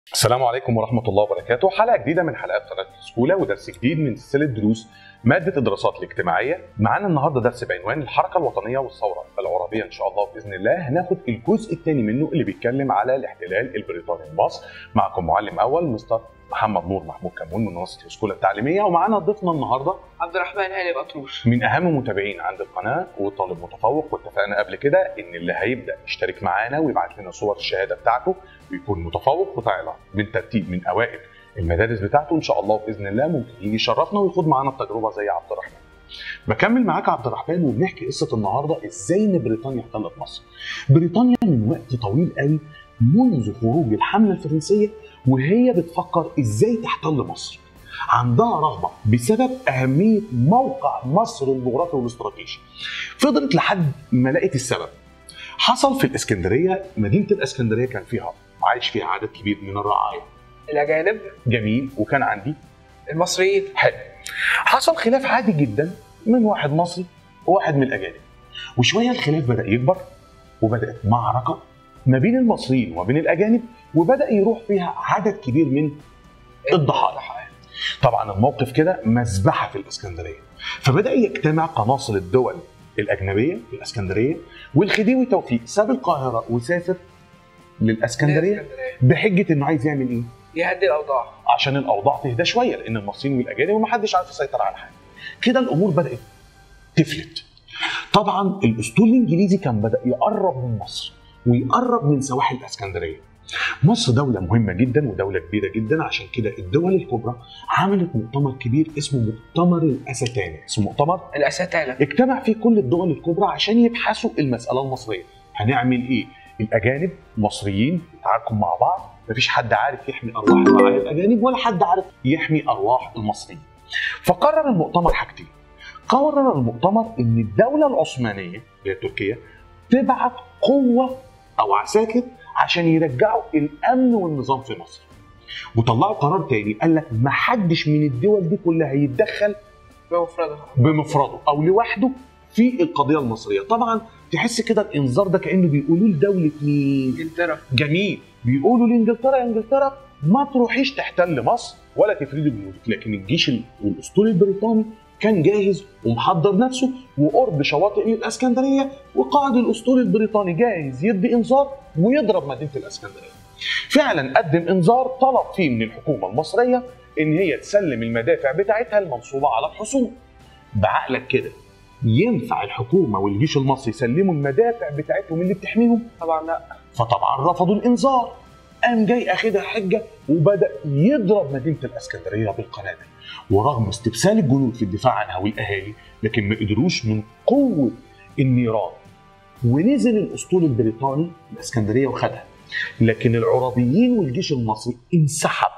السلام عليكم ورحمة الله وبركاته حلقة جديدة من حلقات قناة السكولة ودرس جديد من سلسلة دروس مادة الدراسات الاجتماعية معانا النهاردة درس بعنوان الحركة الوطنية والثورة العربية إن شاء الله بإذن الله هناخد الجزء الثاني منه اللي بيتكلم على الاحتلال البريطاني لمصر معكم معلم أول مستر محمد نور محمود كمون من منصة السكولة التعليمية ومعانا ضيفنا النهاردة عبد الرحمن هاني الأطروش من اهم متابعين عند القناه وطالب متفوق واتفقنا قبل كده ان اللي هيبدا يشترك معانا ويبعت لنا صور الشهاده بتاعته ويكون متفوق وطالع من ترتيب من اوائل المدارس بتاعته ان شاء الله باذن الله ممكن يجي يشرفنا ويخوض معانا التجربه زي عبد الرحمن. بكمل معاك عبد الرحمن وبنحكي قصه النهارده ازاي ان بريطانيا احتلت مصر. بريطانيا من وقت طويل قوي منذ خروج الحمله الفرنسيه وهي بتفكر ازاي تحتل مصر. عندها رغبه بسبب اهميه موقع مصر الجغرافي والاستراتيجي. فضلت لحد ما لقيت السبب. حصل في الاسكندريه مدينه الاسكندريه كان فيها عايش فيها عدد كبير من الرعايا. الأجانب جميل وكان عندي المصريين حلو. حصل خلاف عادي جدا من واحد مصري وواحد من الاجانب. وشويه الخلاف بدا يكبر وبدات معركه ما بين المصريين وما بين الاجانب وبدا يروح فيها عدد كبير من الضحايا. طبعا الموقف كده مذبحه في الاسكندريه فبدا يجتمع قناصل الدول الاجنبيه في الاسكندريه والخديوي توفيق ساب القاهره وسافر للاسكندريه بحجه انه عايز يعمل ايه؟ يهدي الأوضاع عشان الاوضاع تهدى شويه لان المصريين والاجانب ومحدش عارف يسيطر على حاجه. كده الامور بدات تفلت. طبعا الاسطول الانجليزي كان بدا يقرب من مصر ويقرب من سواحل الاسكندريه. مصر دولة مهمة جدا ودولة كبيرة جدا عشان كده الدول الكبرى عملت مؤتمر كبير اسمه مؤتمر الأستانة، اسمه مؤتمر الأستانة اجتمع فيه كل الدول الكبرى عشان يبحثوا المسألة المصرية هنعمل ايه؟ الأجانب مصريين يتعاركوا مع بعض مفيش حد عارف يحمي أرواح الرعايا الأجانب ولا حد عارف يحمي أرواح المصريين فقرر المؤتمر حاجتين قرر المؤتمر ان الدولة العثمانية اللي هي تركيا تبعت قوة أو عساكر عشان يرجعوا الأمن والنظام في مصر وطلعوا قرار تاني قال لك ما حدش من الدول دي كلها يتدخل بمفردها بمفرده او لوحده في القضيه المصريه طبعا تحس كده الانذار ده كانه بيقولوا لدوله مين إنجلترا جميل بيقولوا لانجلترا يا انجلترا ما تروحيش تحتل مصر ولا تفردي جنودك لكن الجيش ال- والاسطول البريطاني كان جاهز ومحضر نفسه وقرب شواطئ الاسكندريه وقائد الاسطول البريطاني جاهز يدي انذار ويضرب مدينه الاسكندريه. فعلا قدم انذار طلب فيه من الحكومه المصريه ان هي تسلم المدافع بتاعتها المنصوبه على الحصون. بعقلك كده ينفع الحكومه والجيش المصري يسلموا المدافع بتاعتهم اللي بتحميهم؟ طبعا لا فطبعا رفضوا الانذار قام جاي اخدها حجه وبدا يضرب مدينه الاسكندريه بالقنابل ورغم استبسال الجنود في الدفاع عنها والاهالي لكن ما قدروش من قوه النيران ونزل الاسطول البريطاني الاسكندريه وخدها لكن العربيين والجيش المصري انسحب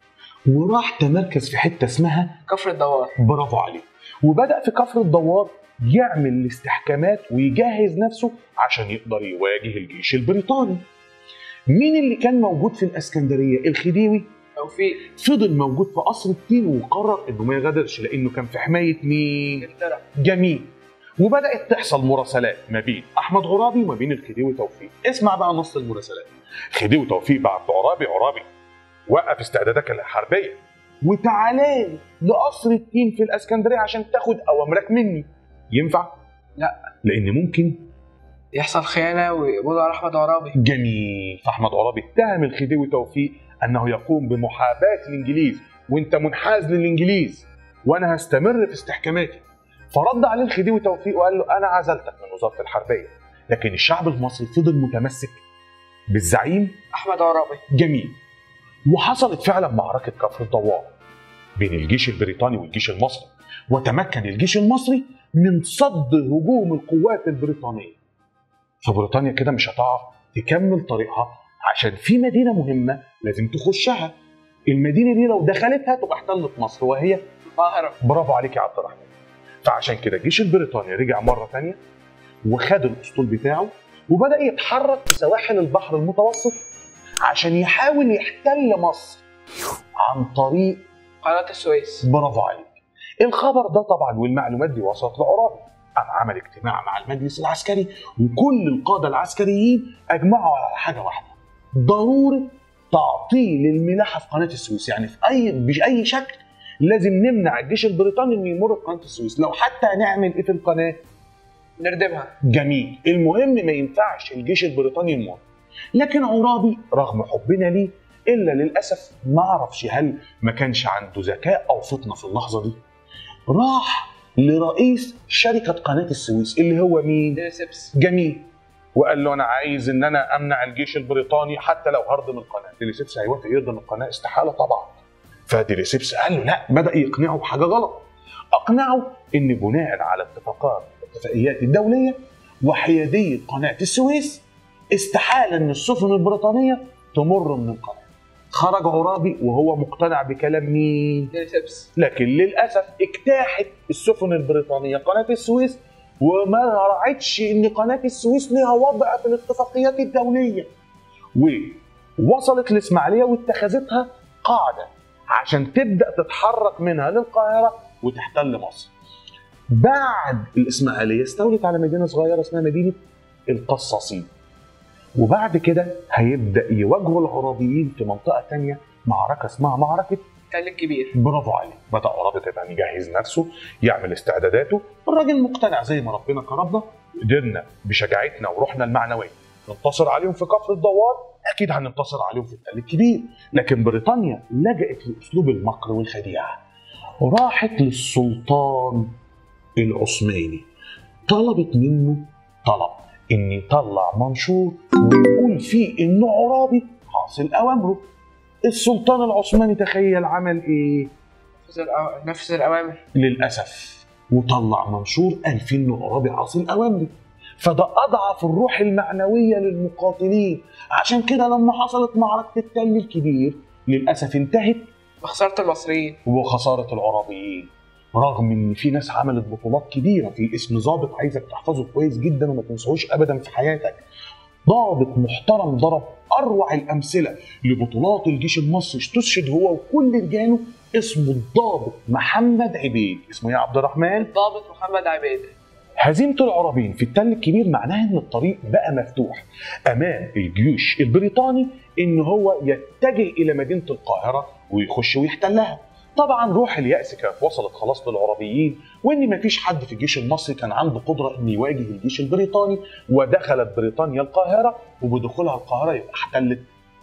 وراح تمركز في حته اسمها كفر الدوار برافو عليه وبدا في كفر الدوار يعمل الاستحكامات ويجهز نفسه عشان يقدر يواجه الجيش البريطاني مين اللي كان موجود في الاسكندريه الخديوي توفيق فضل موجود في قصر التين وقرر انه ما يغادرش لانه كان في حمايه مين إنجلترا جميل وبدات تحصل مراسلات ما بين احمد عرابي وما بين الخديوي توفيق اسمع بقى نص المراسلات خديوي توفيق بعت عرابي عرابي وقف استعدادك الحربيه وتعالى لي لقصر التين في الاسكندريه عشان تاخد اوامرك مني ينفع لا. لان ممكن يحصل خيانة ويقبضوا على أحمد عرابي جميل فاحمد عرابي اتهم الخديوي توفيق انه يقوم بمحاباه الانجليز وانت منحاز للانجليز وانا هستمر في استحكاماتي فرد عليه الخديوي توفيق وقال له انا عزلتك من وزاره الحربيه لكن الشعب المصري فضل متمسك بالزعيم أحمد عرابي جميل وحصلت فعلا معركه كفر الدوار بين الجيش البريطاني والجيش المصري وتمكن الجيش المصري من صد هجوم القوات البريطانيه فبريطانيا كده مش هتعرف تكمل طريقها عشان في مدينه مهمه لازم تخشها المدينه دي لو دخلتها تبقى احتلت مصر وهي القاهرة برافو عليك يا عبد الرحمن فعشان كده الجيش البريطاني رجع مره ثانيه وخد الاسطول بتاعه وبدا يتحرك في سواحل البحر المتوسط عشان يحاول يحتل مصر عن طريق قناة السويس برافو عليك الخبر ده طبعا والمعلومات دي وصلت لعرابي قام عمل اجتماع مع المجلس العسكري وكل القاده العسكريين اجمعوا على حاجه واحده ضروره تعطيل الملاحه في قناه السويس يعني في اي باي شكل لازم نمنع الجيش البريطاني انه يمر في قناه السويس لو حتى هنعمل ايه في القناه نردمها جميل المهم ما ينفعش الجيش البريطاني يمر لكن عرابي رغم حبنا ليه الا للاسف ما اعرفش هل ما كانش عنده ذكاء او فطنه في اللحظه دي راح لرئيس شركه قناه السويس اللي هو مين ديليسيبس جميل وقال له انا عايز ان انا امنع الجيش البريطاني حتى لو هردم القناه ديليسيبس هيوافق يردم القناه استحاله طبعا فديليسيبس قال له لا بدا يقنعه بحاجه غلط اقنعه ان بناء على اتفاقات الاتفاقيات الدوليه وحياديه قناه السويس استحاله ان السفن البريطانيه تمر من القناه خرج عرابي وهو مقتنع بكلام مين ديليسيبس لكن للاسف اجتاحت السفن البريطانيه قناه السويس وما راعتش ان قناه السويس لها وضع في الاتفاقيات الدوليه ووصلت الاسماعيليه واتخذتها قاعده عشان تبدا تتحرك منها للقاهره وتحتل مصر بعد الاسماعيليه استولت على مدينه صغيره اسمها مدينه القصاصين وبعد كده هيبدا يواجهوا العرابيين في منطقه تانية معركه اسمها معركه التل الكبير برافو عليه بدا عرابي طبعا يجهز نفسه يعمل استعداداته الراجل مقتنع زي ما ربنا كرمنا قدرنا بشجاعتنا وروحنا المعنويه ننتصر عليهم في كفر الدوار اكيد هننتصر عليهم في التل الكبير لكن بريطانيا لجأت لاسلوب المكر والخديعه راحت للسلطان العثماني طلبت منه طلب ان يطلع منشور ويقول فيه انه عرابي حاصل اوامره السلطان العثماني تخيل عمل ايه نفذ الأو- نفذ الاوامر للاسف وطلع منشور قال فيه انه عرابي حاصل اوامري فده اضعف الروح المعنويه للمقاتلين عشان كده لما حصلت معركه التل الكبير للاسف انتهت بخساره المصريين وخساره العرابيين رغم ان في ناس عملت بطولات كبيره في اسم ضابط عايزك تحفظه كويس جدا وما تنساهوش ابدا في حياتك ضابط محترم ضرب اروع الامثله لبطولات الجيش المصري استشهد هو وكل رجاله اسمه الضابط محمد عبيد اسمه ايه يا عبد الرحمن ضابط محمد عبيد هزيمه العرابين في التل الكبير معناها ان الطريق بقى مفتوح امام الجيوش البريطاني ان هو يتجه الى مدينه القاهره ويخش ويحتلها طبعا روح اليأس كانت وصلت خلاص للعربيين وان مفيش حد في الجيش المصري كان عنده قدره ان يواجه الجيش البريطاني ودخلت بريطانيا القاهره وبدخولها القاهره يبقى احتلت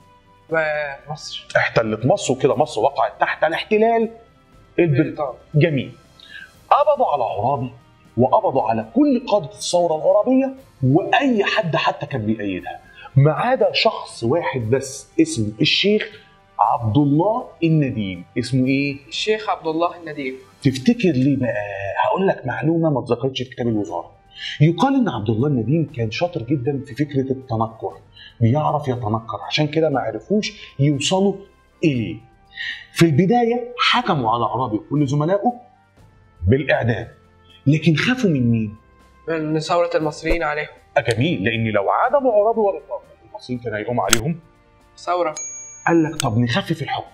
مصر احتلت مصر وكده مصر وقعت تحت الاحتلال البريطاني بريطانيا جميل قبضوا على عرابي وقبضوا على كل قادة الثورة العربية وأي حد حتى كان بيأيدها ما عدا شخص واحد بس اسمه الشيخ عبد الله النديم اسمه ايه؟ الشيخ عبد الله النديم تفتكر ليه بقى؟ هقول لك معلومة ما اتذكرتش في كتاب الوزارة يقال ان عبد الله النديم كان شاطر جدا في فكرة التنكر بيعرف يتنكر عشان كده ما عرفوش يوصلوا اليه في البداية حكموا على عرابي وكل زملائه بالإعدام لكن خافوا من مين؟ من ثوره المصريين عليهم آه جميل لأن لو عدموا عرابي ورا المصريين كان هيقوم عليهم ثوره قال لك طب نخفف الحكم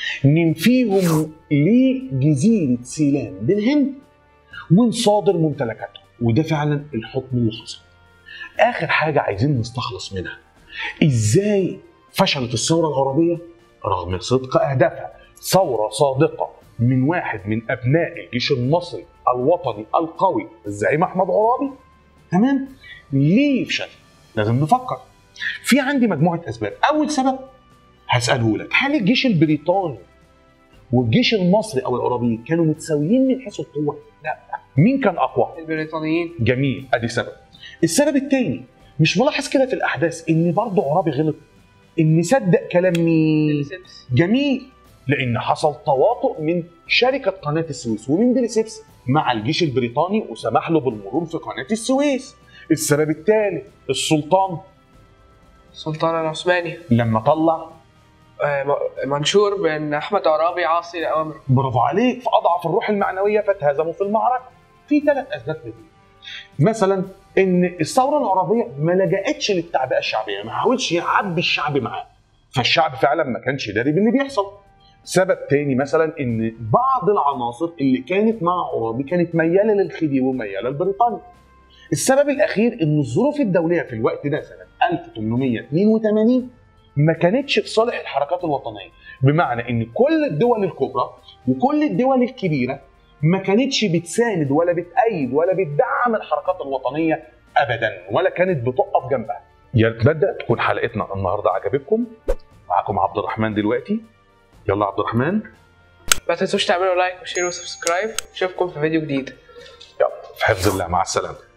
ننفيهم لجزيرة سيلان بالهند ونصادر ممتلكاتهم وده فعلا الحكم اللي حصل آخر حاجة عايزين نستخلص منها إزاي فشلت الثورة العربية رغم صدق أهدافها ثورة صادقة من واحد من أبناء الجيش المصري الوطني القوي الزعيم أحمد عرابي تمام ليه يفشل لازم نفكر في عندي مجموعة أسباب أول سبب هسأله لك هل الجيش البريطاني والجيش المصري او العربي كانوا متساويين من حيث القوه؟ لا مين كان اقوى؟ البريطانيين جميل ادي سبب السبب الثاني مش ملاحظ كده في الاحداث ان برضه عرابي غلط ان صدق كلام مين؟ ديليسيبس جميل لان حصل تواطؤ من شركه قناه السويس ومن ديليسيبس مع الجيش البريطاني وسمح له بالمرور في قناه السويس السبب الثالث السلطان السلطان العثماني لما طلع آه، م- منشور بان احمد عرابي عاصي لاوامره برافو عليك فاضعف الروح المعنويه فاتهزموا في المعركه في ثلاث اسباب لده مثلا ان الثوره العربيه ما لجأتش للتعبئه الشعبيه ما حاولش يعبي الشعب معاه فالشعب فعلا ما كانش داري باللي بيحصل سبب تاني مثلا ان بعض العناصر اللي كانت مع عرابي كانت مياله للخديوي ومياله لبريطانيا السبب الاخير ان الظروف الدوليه في الوقت ده سنه 1882 ما كانتش في صالح الحركات الوطنيه بمعنى ان كل الدول الكبرى وكل الدول الكبيره ما كانتش بتساند ولا بتأيد ولا بتدعم الحركات الوطنيه ابدا ولا كانت بتقف جنبها يا نتمنى تكون حلقتنا النهارده عجبتكم معاكم عبد الرحمن دلوقتي يلا عبد الرحمن ما تنسوش تعملوا لايك وشير وسبسكرايب اشوفكم في فيديو جديد يلا في حفظ الله مع السلامه